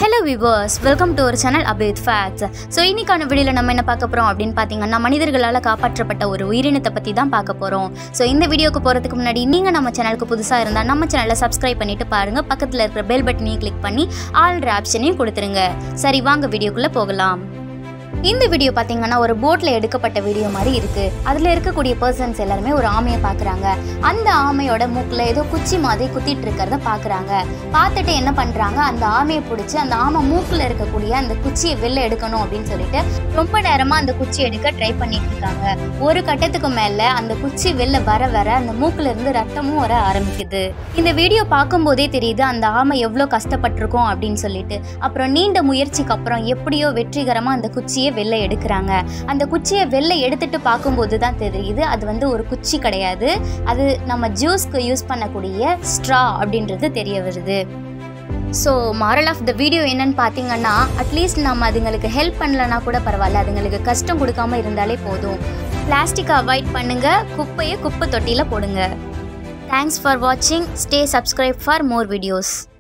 hello viewers welcome to ஒரு channel அபித் facts so இன்னைக்கான வீடியோவில் நம்ம என்ன பார்க்க போகிறோம் அப்படின்னு பார்த்தீங்கன்னா மனிதர்களால் காப்பாற்றப்பட்ட ஒரு உயிரினத்தை பற்றி தான் பார்க்க போகிறோம் ஸோ இந்த வீடியோக்கு போகிறதுக்கு முன்னாடி நீங்கள் நம்ம சேனலுக்கு புதுசாக இருந்தால் நம்ம சேனலை சப்ஸ்கிரைப் பண்ணிட்டு பாருங்கள் பக்கத்தில் இருக்கிற பெல் பட்டனையும் கிளிக் பண்ணி ஆல் ஆப்ஷனையும் கொடுத்துருங்க சரி வாங்க வீடியோக்குள்ளே போகலாம் இந்த வீடியோ பார்த்தீங்கன்னா ஒரு போட்டில் எடுக்கப்பட்ட வீடியோ மாதிரி இருக்கு அதில் இருக்கக்கூடிய பர்சன்ஸ் எல்லாருமே ஒரு ஆமையை பார்க்குறாங்க அந்த ஆமையோட மூக்கில் ஏதோ குச்சி மாதிரி குத்திட்டு இருக்கிறத பார்க்குறாங்க பார்த்துட்டு என்ன பண்ணுறாங்க அந்த ஆமையை பிடிச்சி அந்த ஆமை மூக்கில் இருக்கக்கூடிய அந்த குச்சியை வெளில எடுக்கணும் அப்படின்னு சொல்லிட்டு ரொம்ப நேரமாக அந்த குச்சி எடுக்க ட்ரை பண்ணிட்டு இருக்காங்க ஒரு கட்டத்துக்கு மேலே அந்த குச்சி வெளில வர வர அந்த மூக்குல இருந்து ரத்தமும் வர ஆரம்பிக்குது இந்த வீடியோ பார்க்கும்போதே தெரியுது அந்த ஆமை எவ்வளோ கஷ்டப்பட்டிருக்கோம் அப்படின்னு சொல்லிட்டு அப்புறம் நீண்ட முயற்சிக்கு அப்புறம் எப்படியோ வெற்றிகரமாக அந்த குச்சியை வெளில எடுக்கிறாங்க அந்த குச்சியை வெளில எடுத்துட்டு பார்க்கும்போது தான் தெரியுது அது வந்து ஒரு குச்சி கிடையாது அது நம்ம ஜூஸ்க்கு யூஸ் பண்ணக்கூடிய ஸ்ட்ரா அப்படின்றது தெரிய வருது so moral of the video என்னன்னு பார்த்தீங்கன்னா அட்லீஸ்ட் நம்ம அதுங்களுக்கு ஹெல்ப் பண்ணலனா கூட பரவாயில்ல அதுங்களுக்கு கஷ்டம் கொடுக்காம இருந்தாலே போதும் பிளாஸ்டிக்கை அவாய்ட் பண்ணுங்க குப்பையை குப்பை தொட்டியில் போடுங்க தேங்க்ஸ் ஃபார் வாட்சிங் stay subscribe for more videos